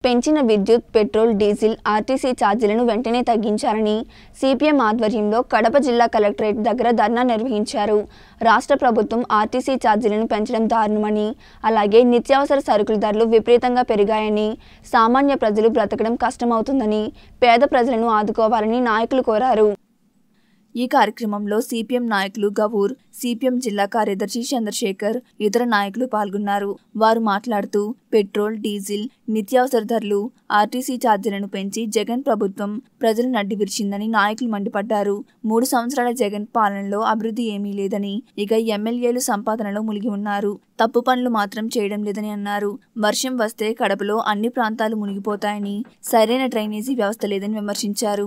పెంచిన విద్యుత్ petrol diesel RTC ఛార్జీలను వెంటనే తగ్గించాలని సిపిఎం ఆధ్వర్యంలో కడప జిల్లా కలెక్టరేట్ దగ్గర ధర్నా నిర్వహించారు రాష్ట్ర ప్రభుత్వం ఆర్టీసీ ఛార్జీలను పెంచడం దారుణమని అలాగే నిత్యావసర సరుకుల ధరలు విపరీతంగా పెరిగాయని సామాన్య ప్రజలు బ్రతకడం కష్టమవుతుందని పేద ప్రజలను ఆదుకోవాలని నాయకులు కోరారు ఈ కార్యక్రమంలో సిపిఎం నాయకులు గవూర్ సిపిఎం జిల్లా కార్యదర్శి చంద్రశేఖర్ ఇతర నాయకులు పాల్గొన్నారు వారు మాట్లాడుతూ పెట్రోల్ డీజిల్ నిత్యావసర ధరలు ఆర్టీసీ ఛార్జీలను పెంచి జగన్ ప్రభుత్వం ప్రజలు నడ్డి విరిచిందని నాయకులు మండిపడ్డారు మూడు సంవత్సరాల జగన్ పాలనలో అభివృద్ధి ఏమీ లేదని ఇక ఎమ్మెల్యేలు సంపాదనలో మునిగి ఉన్నారు తప్పు పనులు మాత్రం చేయడం లేదని అన్నారు వర్షం వస్తే కడపలో అన్ని ప్రాంతాలు మునిగిపోతాయని సరైన డ్రైనేజీ వ్యవస్థ లేదని విమర్శించారు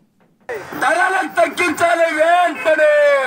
ధరలను తగ్గించాలి వెంటనే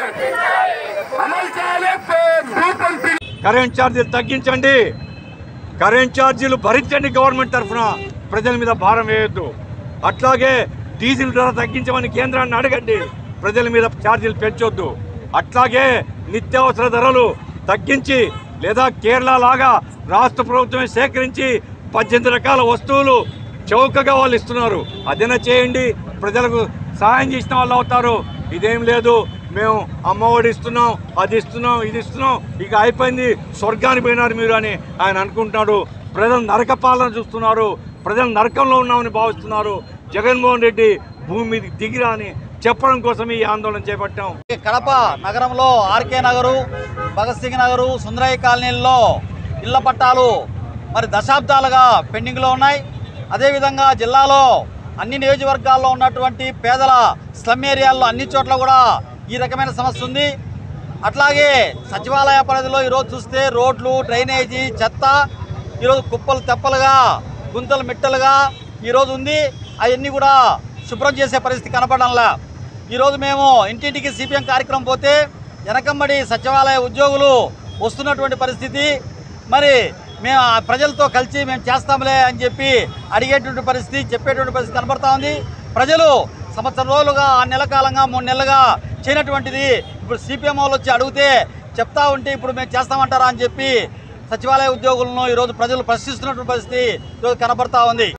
అమలు చేయాలి పే- రూపం పి- కరెంట్ ఛార్జీలు తగ్గించండి కరెంట్ ఛార్జీలు భరించండి గవర్నమెంట్ తరఫున ప్రజల మీద భారం వేయొద్దు అట్లాగే డీజిల్ ధర తగ్గించమని కేంద్రాన్ని అడగండి ప్రజల మీద ఛార్జీలు పెంచొద్దు అట్లాగే నిత్యావసర ధరలు తగ్గించి లేదా కేరళ లాగా రాష్ట్ర ప్రభుత్వమే సేకరించి పద్దెనిమిది రకాల వస్తువులు చౌకగా వాళ్ళు ఇస్తున్నారు అదేనా చేయండి ప్రజలకు సహాయం చేసిన వాళ్ళు అవుతారు ఇదేం లేదు మేము అమ్మఒడి ఇస్తున్నాం అది ఇస్తున్నాం ఇది ఇస్తున్నాం ఇక అయిపోయింది స్వర్గానికి పోయినారు మీరు అని ఆయన అనుకుంటున్నాడు ప్రజలు నరక పాలన చూస్తున్నారు ప్రజలు నరకంలో ఉన్నామని భావిస్తున్నారు జగన్మోహన్ రెడ్డి భూమి మీదకి దిగిరా అని చెప్పడం కోసం ఈ ఆందోళన చేపట్టాం కడప నగరంలో ఆర్కే నగరు భగత్ సింగ్ నగరు సుందరయ్య కాలనీల్లో ఇళ్ల పట్టాలు మరి దశాబ్దాలుగా పెండింగ్లో ఉన్నాయి అదేవిధంగా జిల్లాలో అన్ని నియోజకవర్గాల్లో ఉన్నటువంటి పేదల స్లమ్ ఏరియాల్లో అన్ని చోట్ల కూడా ఈ రకమైన సమస్య ఉంది అట్లాగే సచివాలయ పరిధిలో ఈరోజు చూస్తే రోడ్లు డ్రైనేజీ చెత్త ఈరోజు కుప్పలు తెప్పలుగా గుంతలు మిట్టలుగా ఈరోజు ఉంది అవన్నీ కూడా శుభ్రం చేసే పరిస్థితి కనపడంలా ఈరోజు మేము ఇంటింటికి సిపిఎం కార్యక్రమం పోతే వెనకమ్మడి సచివాలయ ఉద్యోగులు వస్తున్నటువంటి పరిస్థితి మరి మేము ఆ ప్రజలతో కలిసి మేము చేస్తాంలే అని చెప్పి అడిగేటువంటి పరిస్థితి చెప్పేటువంటి పరిస్థితి కనబడతా ఉంది ప్రజలు సంవత్సరం రోజులుగా ఆ నెల కాలంగా మూడు నెలలుగా చేయనటువంటిది ఇప్పుడు సిపిఎం వాళ్ళు వచ్చి అడిగితే చెప్తా ఉంటే ఇప్పుడు మేము చేస్తామంటారా అని చెప్పి సచివాలయ ఉద్యోగులను ఈరోజు ప్రజలు ప్రశ్నిస్తున్నటువంటి పరిస్థితి ఈరోజు కనబడతా ఉంది